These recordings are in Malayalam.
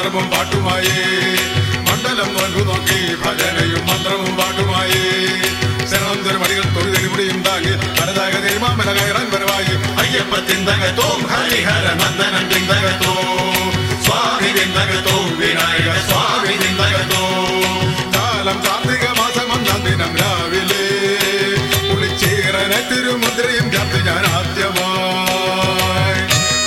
മന്ത്രവും പാട്ടുമായി മണ്ഡലം നോൻപു നോക്കി ഭജനയും മന്ത്രവും പാട്ടുമായി ശരണന്തര മടികൾ തൊഴിലിവിടെയും താങ്ങി ഭരതാക തിരുമാമല കയറാൻ വരവായി അയ്യപ്പ ചിന്തകത്തോം ഹരിഹര നന്ദനം ചിന്തകത്തോം സ്വാമി ചിന്തകത്തോം വിനായക സ്വാമി ചിന്തകത്തോം കാലം കാർത്തിക മാസം ഒന്നാം ദിനം രാവിലെ കുളിച്ചീറന തിരുമുദ്രയും ചാർത്തി ഞാൻ ആദ്യമായി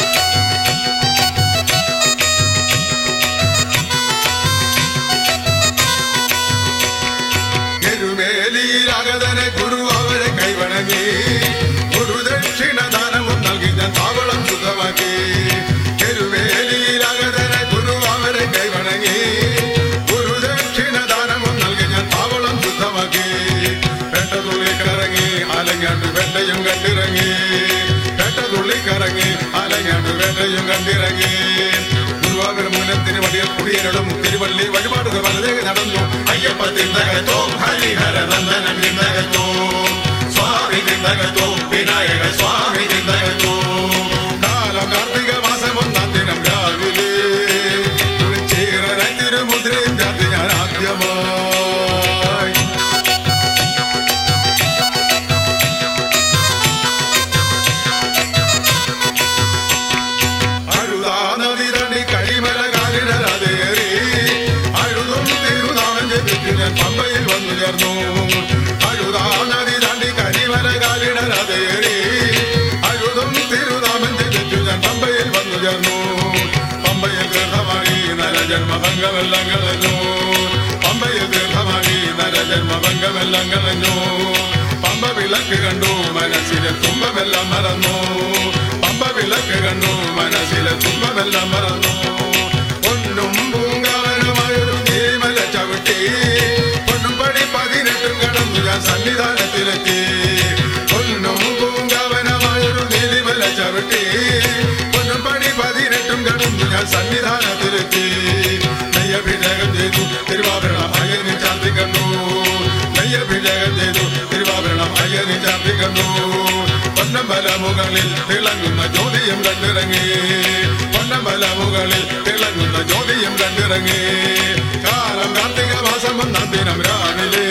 എരുമേലിയിലാകതനെ ഗുരു അവരെ കൈവണങ്ങി ഗുരുദക്ഷിണ ദാനവും നൽകി ഞാൻ താവളം ശുദ്ധമാക്കി എരുമേലിയിലാകതനെ ഗുരു അവരെ കൈവണങ്ങി ഗുരുദക്ഷിണ ദാനവും നൽകി ഞാൻ താവളം ശുദ്ധമാക്കി പെട്ടതുള്ളി കറങ്ങി അലങ്ങാണ്ട് വെണ്ടയും കണ്ടിറങ്ങി പെട്ടതുള്ളി കറങ്ങി അലങ്ങാണ്ട് വെണ്ടയും കണ്ടിറങ്ങി ഗുരുവായൂർ മൂലത്തിന് വലിയ കുടിയരടും തിരുവള്ളി വഴിപാടുകൾ വലതേക്ക് നടന്നു അയ്യപ്പ തിന്തകത്തോം ഹരിഹര നന്ദനം തിന്തകത്തോം സ്വാമി തിന്തകത്തോം വിനായക സ്വാമി തിന്തകത്തോം കാലം കാർത്തിക മാസം ഒന്നാം ദിനം രാവിലെ കുളിച്ചീറന തിരുമുദ്രയും ചാർത്തി ഞാൻ ആദ്യമായി അഴുതാ നദി തണ്ടി കരിമല കാലിടരാതേറി അഴുതും തിരുനാമം ജപിച്ചു ഞാൻ പമ്പയിൽ വന്നു ചേർന്നു അഴുതാ നദി തണ്ടി കരിമല കാലിടരാതേറി അഴുതും തിരുനാമം ജപിച്ചു ഞാൻ പമ്പയിൽ വന്നു ചേർന്നു പമ്പയിൽ തീർത്ഥമാണി നരജന്മഭംഗമെല്ലാം കളഞ്ഞു പമ്പയിൽ തീർത്ഥമാണി നരജന്മഭംഗമെല്ലാം കളഞ്ഞു പമ്പ വിളക്ക് കണ്ടു മനസ്സിലെ തുമ്പമെല്ലാം മറന്നു പമ്പ വിളക്ക് കണ്ടു മനസ്സിലെ തുമ്പമെല്ലാം മറന്നു പൊന്നും പൂങ്കാവനമായൊരു നീമല ചവിട്ടി പൊന്നും പടി പതിനെട്ടും കടന്നു ഞാൻ സന്നിധാനത്തിലെത്തി പൊന്നും പൂങ്കാവനമായൊരു നീലിമല ചവിട്ടി പൊന്നും പടി പതിനെട്ടും കടന്നു ഞാൻ സന്നിധാനത്തിലെത്തി നെയ്യഭിഷേകം ചെയ്തു തിരുവാഭരണം അയ്യന് ചാർത്തി കണ്ടു നെയ്യഭിഷേകം ചെയ്തു തിരുവാഭരണം അയ്യന് ചാർത്തി കണ്ടു പൊന്നമ്പല മുകളിൽ തിളങ്ങുന്ന ജ്യോതിയും കണ്ടിറങ്ങി പൊന്നമ്പല മുകളിൽ തിളങ്ങുന്ന ജ്യോതിയും കണ്ടിറങ്ങി കാലം കാർത്തിക മാസം ഒന്നാം ദിനം രാവിലെ